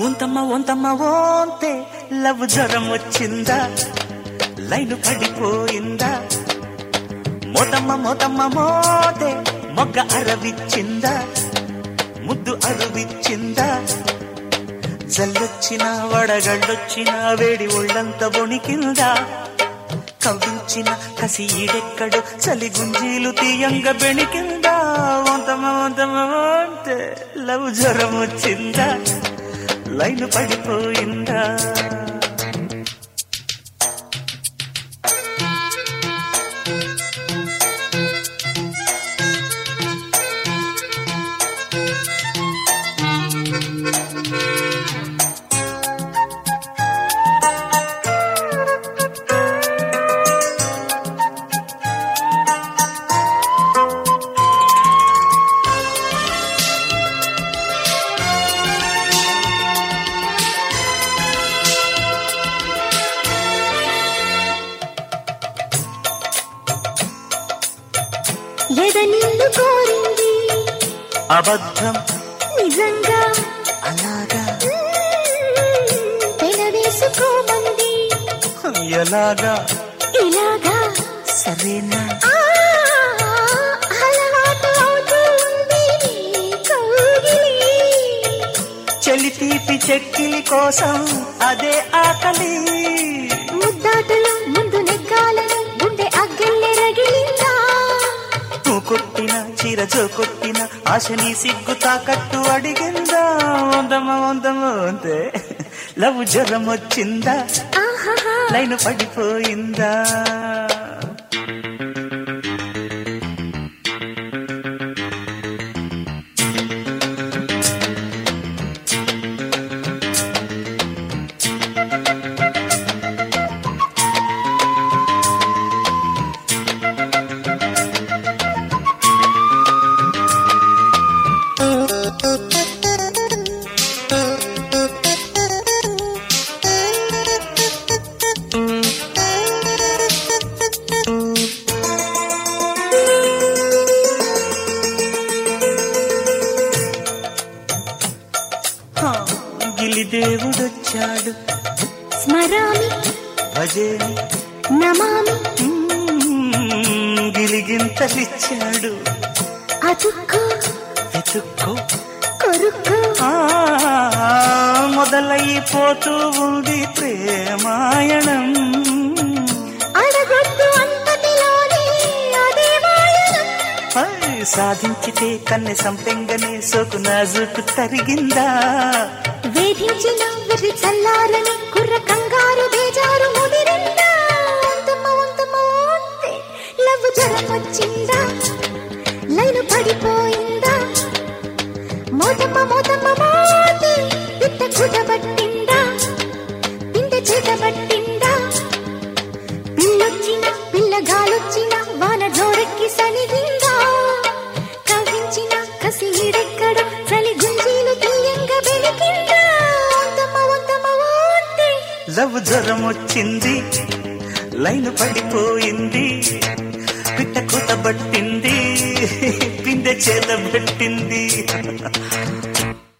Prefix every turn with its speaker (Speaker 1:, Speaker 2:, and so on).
Speaker 1: వంతమ్మ వంతమ్మ ఓంతే love జ్వరం వచ్చిందా line పడిపోయిందా మోతమ్మ మోతమ్మ Mothe మొగ్గ అరవిచ్చిందా ముద్దు అరువిచ్చిందా జల్లొచ్చిన వడగళ్ళొచ్చిన వేడి ఒళ్ళంత వణికిందా కవ్వించిన కసి ఈడెక్కడు చలి గుంజీలు తీయంగా బెణికిందా వంతమ్మ వంతమ్మ అంటే లవ్ జ్వరం వచ్చిందా లైన్ పడిపోయిందా
Speaker 2: ఎద నిన్ను కోరింది
Speaker 1: అబద్ధం
Speaker 2: నిజంగా
Speaker 1: అలాగా
Speaker 2: పెనవేసుకోమంది
Speaker 1: ఎలాగా
Speaker 2: ఇలాగా
Speaker 1: సరేనా
Speaker 2: ఆ, అలవాటు అవుతూ ఉంది నీ కౌగిలి.
Speaker 1: చెలి తీపి చెక్కిలి కోసం అదే ఆకలి
Speaker 2: ముద్దాటలు ముందు నెగ్గాలని గుండె అగ్గెల్లె రగిలిందా
Speaker 1: నువ్వు కొట్టిన చీర జో కొట్టిన ఆశని సిగ్గు తాకట్టు అడిగిందా వందమ వందమ అంతే లవ్ జ్వరం వచ్చిందా
Speaker 2: ఆహాహా
Speaker 1: లైన్ పడిపోయిందా హా, గిలిదేవుడొచ్చాడు
Speaker 2: స్మరామి
Speaker 1: భజేని
Speaker 2: నమామి
Speaker 1: మ్మ్, గిలిగింతలిచ్చాడు
Speaker 2: అతుక్కో
Speaker 1: వెతుక్కో
Speaker 2: కొరుక్కో
Speaker 1: ఆ, మొదలైపోతూ ఉంది ప్రేమాయణం
Speaker 2: అడగొద్దు అంతటిలోనే అదే వాయనం
Speaker 1: హై, సాధించితే కన్నె సంపెంగనే సోకు నాజుకు తరిగిందా
Speaker 2: వేధించిన వెర్రి చల్లారని కుర్ర కంగారు బేజారు ముదిరిందా ఉంతమ్మ ఉంతమ్మ ఉంతే లవ్ జ్వరం వచ్చిందా లైను పడిపోయిందా మోతమ్మ మోతమ్మ మోతి పిట్ట కుదబట్టిందా పిండ చేత పట్టిందా పిల్లొచ్చిన పిల్లగాలొచ్చిన వాన జోరెక్కి సనిగిందా కవ్వించిన కసి ఈడెక్కడో చలి గుంజీలు తీయంగా బెలికిందా వంతమ్మ వంతమ్మ వంతే
Speaker 1: లవ్ జ్వరం వచ్చింది లైన్ పడిపోయింది పిట్ట కుతబట్టింది పిందె చేత పట్టింది